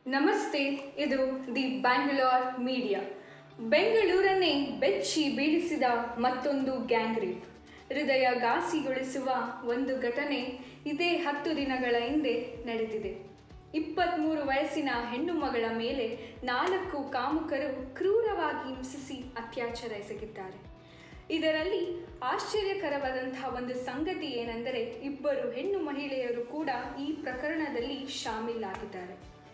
ನಮಸ್ತೆ ಇದು the Bangalore media ಬೆಂಗಳೂರನ್ನೇ ಬೆಚ್ಚಿ ಬೀಳಿಸಿದ ಮತ್ತೊಂದು ಗ್ಯಾಂಗ್ ರೇಪ್ ಹೃದಯ ಘಾಸಿಗೊಳಿಸುವ ಒಂದು ಘಟನೆ ಇದೇ ಹತ್ತು ದಿನಗಳ ಹಿಂದೆ ನಡೆದಿದೆ ಇಪ್ಪತ್ತ್ಮೂರು ವಯಸ್ಸಿನ ಹೆಣ್ಣು ಮಗಳ ಮೇಲೆ ನಾಲ್ಕು ಕಾಮುಕರು ಕ್ರೂರವಾಗಿ ಹಿಂಸಿಸಿ ಅತ್ಯಾಚಾರ ಎಸಗಿದ್ದಾರೆ ಇದರಲ್ಲಿ ಆಶ್ಚರ್ಯಕರವಾದಂತಹ ಒಂದು ಸಂಗತಿ ಏನೆಂದರೆ ಇಬ್ಬರು ಹೆಣ್ಣು ಮಹಿಳೆಯರು ಕೂಡ ಈ ಪ್ರಕರಣದಲ್ಲಿ ಶಾಮೀಲಾಗಿದ್ದಾರೆ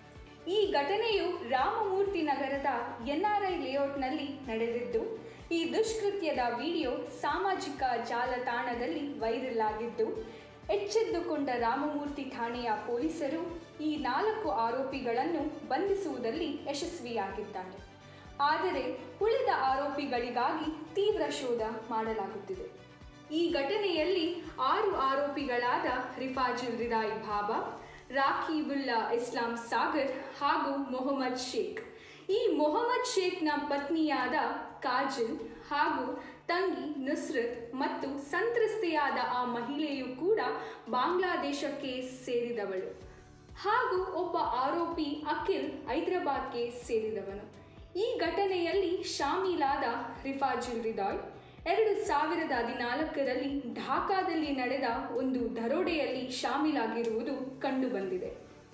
ಈ ಘಟನೆಯು ರಾಮಮೂರ್ತಿ ನಗರದ ಎನ್ಆರ್ಐ ಲೇಔಟ್ನಲ್ಲಿ ನಡೆದಿದ್ದು ಈ ದುಷ್ಕೃತ್ಯದ ವಿಡಿಯೋ ಸಾಮಾಜಿಕ ಜಾಲತಾಣದಲ್ಲಿ ವೈರಲ್ ಆಗಿದ್ದು ಎಚ್ಚೆತ್ತುಕೊಂಡ ರಾಮಮೂರ್ತಿ ಠಾಣೆಯ ಪೊಲೀಸರು ಈ ನಾಲ್ಕು ಆರೋಪಿಗಳನ್ನು ಬಂಧಿಸುವುದರಲ್ಲಿ ಯಶಸ್ವಿಯಾಗಿದ್ದಾರೆ ಆದರೆ ಉಳಿದ ಆರೋಪಿಗಳಿಗಾಗಿ ತೀವ್ರ ಶೋಧ ಮಾಡಲಾಗುತ್ತಿದೆ ಈ ಘಟನೆಯಲ್ಲಿ ಆರು ಆರೋಪಿಗಳಾದ ರಿಫಾಜುಲ್ ರಿದಾಯಿ ಬಾಬಾ ರಾಖೀಬುಲ್ಲಾ ಇಸ್ಲಾಂ ಸಾಗರ್ ಹಾಗೂ ಮೊಹಮ್ಮದ್ ಶೇಖ್ ಈ ಮೊಹಮ್ಮದ್ ಶೇಖ್ನ ಪತ್ನಿಯಾದ ಕಾಜಲ್ ಹಾಗೂ ತಂಗಿ ನುಸ್ರತ್ ಮತ್ತು ಸಂತ್ರಸ್ತೆಯಾದ ಆ ಮಹಿಳೆಯು ಕೂಡ ಬಾಂಗ್ಲಾದೇಶಕ್ಕೆ ಸೇರಿದವಳು ಹಾಗೂ ಒಬ್ಬ ಆರೋಪಿ ಅಖಿಲ್ ಹೈದರಾಬಾದ್ಗೆ ಸೇರಿದವನು ಈ ಘಟನೆಯಲ್ಲಿ ಶಾಮೀಲಾದ ರಿಫಾಜುಲ್ ರಿದಾಯ್ ಎರಡು ಸಾವಿರದ ಹದಿನಾಲ್ಕರಲ್ಲಿ ಢಾಕಾದಲ್ಲಿ ನಡೆದ ಒಂದು ದರೋಡೆಯಲ್ಲಿ ಶಾಮೀಲಾಗಿರುವುದು ಕಂಡುಬಂದಿದೆ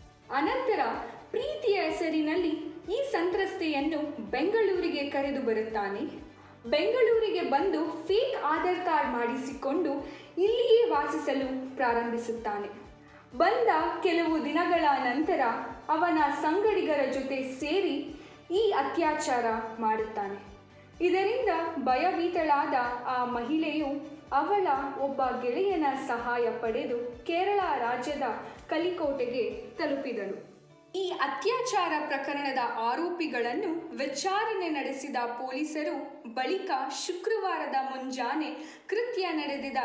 ಅನಂತರ ಪ್ರೀತಿಯ ಹೆಸರಿನಲ್ಲಿ ಈ ಸಂತ್ರಸ್ತೆಯನ್ನು ಬೆಂಗಳೂರಿಗೆ ಕರೆದು ಬರುತ್ತಾನೆ ಬೆಂಗಳೂರಿಗೆ ಬಂದು ಫೇಕ್ ಆಧಾರ್ ಕಾರ್ಡ್ ಮಾಡಿಸಿಕೊಂಡು ಇಲ್ಲಿಯೇ ವಾಸಿಸಲು ಪ್ರಾರಂಭಿಸುತ್ತಾನೆ ಬಂದ ಕೆಲವು ದಿನಗಳ ನಂತರ ಅವನ ಸಂಗಡಿಗರ ಜೊತೆ ಸೇರಿ ಈ ಅತ್ಯಾಚಾರ ಮಾಡುತ್ತಾನೆ ಇದರಿಂದ ಭಯಭೀತಳಾದ ಆ ಮಹಿಳೆಯು ಅವಳ ಒಬ್ಬ ಗೆಳೆಯನ ಸಹಾಯ ಪಡೆದು ಕೇರಳ ರಾಜ್ಯದ ಕಲಿಕೋಟೆಗೆ ತಲುಪಿದಳು ಈ ಅತ್ಯಾಚಾರ ಪ್ರಕರಣದ ಆರೋಪಿಗಳನ್ನು ವಿಚಾರಣೆ ನಡೆಸಿದ ಪೊಲೀಸರು ಬಳಿಕ ಶುಕ್ರವಾರದ ಮುಂಜಾನೆ ಕೃತ್ಯ ನಡೆದಿದ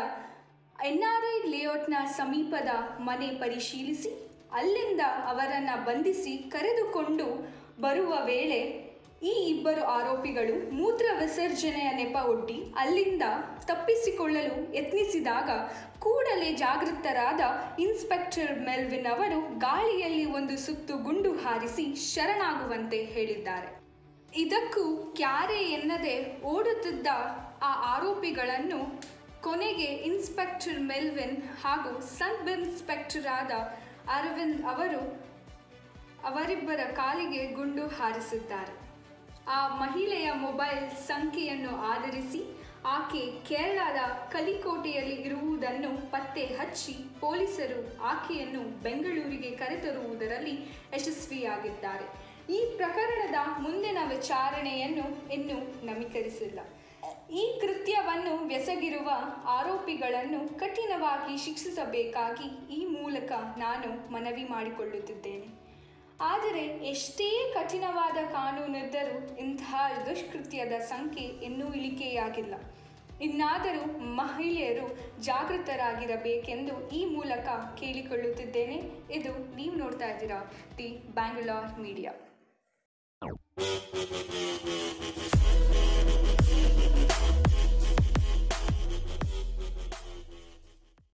ಎನ್ಆರ್ಐ ಲೇಔಟ್ನ ಸಮೀಪದ ಮನೆ ಪರಿಶೀಲಿಸಿ ಅಲ್ಲಿಂದ ಅವರನ್ನು ಬಂಧಿಸಿ ಕರೆದುಕೊಂಡು ಬರುವ ವೇಳೆ ಈ ಇಬ್ಬರು ಆರೋಪಿಗಳು ಮೂತ್ರ ವಿಸರ್ಜನೆಯ ನೆಪ ಒಡ್ಡಿ ಅಲ್ಲಿಂದ ತಪ್ಪಿಸಿಕೊಳ್ಳಲು ಯತ್ನಿಸಿದಾಗ ಕೂಡಲೇ ಜಾಗೃತರಾದ ಇನ್ಸ್ಪೆಕ್ಟರ್ ಮೆಲ್ವಿನ್ ಅವರು ಗಾಳಿಯಲ್ಲಿ ಒಂದು ಸುತ್ತು ಗುಂಡು ಹಾರಿಸಿ ಶರಣಾಗುವಂತೆ ಹೇಳಿದ್ದಾರೆ ಇದಕ್ಕೂ ಕ್ಯಾರೆ ಎನ್ನದೆ ಓಡುತ್ತಿದ್ದ ಆ ಆರೋಪಿಗಳನ್ನು ಕೊನೆಗೆ ಇನ್ಸ್ಪೆಕ್ಟರ್ ಮೆಲ್ವಿನ್ ಹಾಗೂ ಸಬ್ ಇನ್ಸ್ಪೆಕ್ಟರ್ ಆದ ಅರವಿಂದ್ ಅವರು ಅವರಿಬ್ಬರ ಕಾಲಿಗೆ ಗುಂಡು ಹಾರಿಸಿದ್ದಾರೆ ಆ ಮಹಿಳೆಯ ಮೊಬೈಲ್ ಸಂಖ್ಯೆಯನ್ನು ಆಧರಿಸಿ ಆಕೆ ಕೇರಳದ ಕಲಿಕೋಟೆಯಲ್ಲಿ ಇರುವುದನ್ನು ಪತ್ತೆ ಹಚ್ಚಿ ಪೊಲೀಸರು ಆಕೆಯನ್ನು ಬೆಂಗಳೂರಿಗೆ ಕರೆತರುವುದರಲ್ಲಿ ಯಶಸ್ವಿಯಾಗಿದ್ದಾರೆ ಈ ಪ್ರಕರಣದ ಮುಂದಿನ ವಿಚಾರಣೆಯನ್ನು ಇನ್ನೂ ನವೀಕರಿಸಿಲ್ಲ ಈ ಕೃತ್ಯವನ್ನು ಬೆಸಗಿರುವ ಆರೋಪಿಗಳನ್ನು ಕಠಿಣವಾಗಿ ಶಿಕ್ಷಿಸಬೇಕಾಗಿ ಈ ಮೂಲಕ ನಾನು ಮನವಿ ಮಾಡಿಕೊಳ್ಳುತ್ತಿದ್ದೇನೆ ಆದರೆ ಎಷ್ಟೇ ಕಠಿಣವಾದ ಕಾನೂನಿದ್ದರೂ ಇಂತಹ ದುಷ್ಕೃತ್ಯದ ಸಂಖ್ಯೆ ಇನ್ನೂ ಇಳಿಕೆಯಾಗಿಲ್ಲ ಇನ್ನಾದರೂ ಮಹಿಳೆಯರು ಜಾಗೃತರಾಗಿರಬೇಕೆಂದು ಈ ಮೂಲಕ ಕೇಳಿಕೊಳ್ಳುತ್ತಿದ್ದೇನೆ ಇದು ನೀವು ನೋಡ್ತಾ ಇದ್ದೀರಾ ದಿ ಬ್ಯಾಂಗ್ಳೂರ್ ಮೀಡಿಯಾ